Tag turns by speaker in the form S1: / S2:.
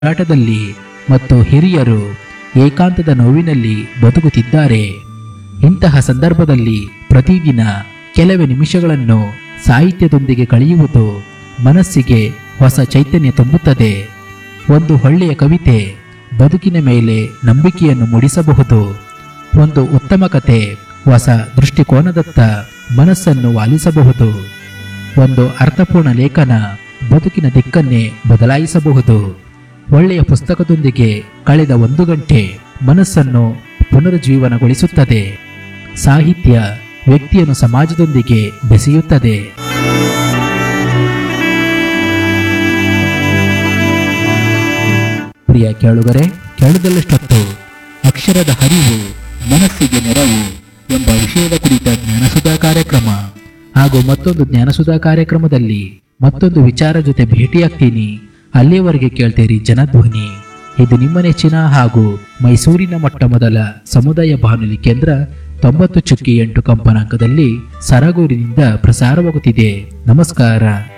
S1: ಹೋರಾಟದಲ್ಲಿ ಮತ್ತು ಹಿರಿಯರು ಏಕಾಂತದ ನೋವಿನಲ್ಲಿ ಬದುಕುತ್ತಿದ್ದಾರೆ ಇಂತಹ ಸಂದರ್ಭದಲ್ಲಿ ಪ್ರತಿದಿನ ಕೆಲವೇ ನಿಮಿಷಗಳನ್ನು ಸಾಹಿತ್ಯದೊಂದಿಗೆ ಕಳೆಯುವುದು ಮನಸ್ಸಿಗೆ ಹೊಸ ಚೈತನ್ಯ ತುಂಬುತ್ತದೆ ಒಂದು ಒಳ್ಳೆಯ ಕವಿತೆ ಬದುಕಿನ ಮೇಲೆ ನಂಬಿಕೆಯನ್ನು ಮೂಡಿಸಬಹುದು ಒಂದು ಉತ್ತಮ ಕತೆ ಹೊಸ ದೃಷ್ಟಿಕೋನದತ್ತ ಮನಸ್ಸನ್ನು ವಾಲಿಸಬಹುದು ಒಂದು ಅರ್ಥಪೂರ್ಣ ಲೇಖನ ಬದುಕಿನ ದಿಕ್ಕನ್ನೇ ಬದಲಾಯಿಸಬಹುದು ಒಳ್ಳೆಯ ಪುಸ್ತಕದೊಂದಿಗೆ ಕಳೆದ ಒಂದು ಗಂಟೆ ಮನಸ್ಸನ್ನು ಪುನರುಜ್ಜೀವನಗೊಳಿಸುತ್ತದೆ ಸಾಹಿತ್ಯ ವ್ಯಕ್ತಿಯನ್ನು ಸಮಾಜದೊಂದಿಗೆ ಬೆಸೆಯುತ್ತದೆ ಪ್ರಿಯ ಕೇಳುಗರೆ ಕೇಳದಲ್ಲಷ್ಟೊತ್ತು ಅಕ್ಷರದ ಹರಿವು ಮನಸ್ಸಿಗೆ ನೆರವು ಎಂಬ ವಿಷಯದ ಕುರಿತ ಜ್ಞಾನಸುಧಾ ಕಾರ್ಯಕ್ರಮ ಹಾಗೂ ಮತ್ತೊಂದು ಜ್ಞಾನಸುಧಾ ಕಾರ್ಯಕ್ರಮದಲ್ಲಿ ಮತ್ತೊಂದು ವಿಚಾರ ಜೊತೆ ಭೇಟಿಯಾಗ್ತೀನಿ ಅಲ್ಲಿಯವರೆಗೆ ಕೇಳ್ತೀರಿ ಜನಧ್ವನಿ ಇದು ನಿಮ್ಮ ನೆಚ್ಚಿನ ಹಾಗೂ ಮೈಸೂರಿನ ಮೊಟ್ಟ ಮೊದಲ ಸಮುದಾಯ ಬಾನುಲಿ ಕೇಂದ್ರ ತೊಂಬತ್ತು ಚುಕ್ಕಿ ಎಂಟು ಕಂಪನಾಂಕದಲ್ಲಿ ಸರಗೂರಿನಿಂದ ಪ್ರಸಾರವಾಗುತ್ತಿದೆ ನಮಸ್ಕಾರ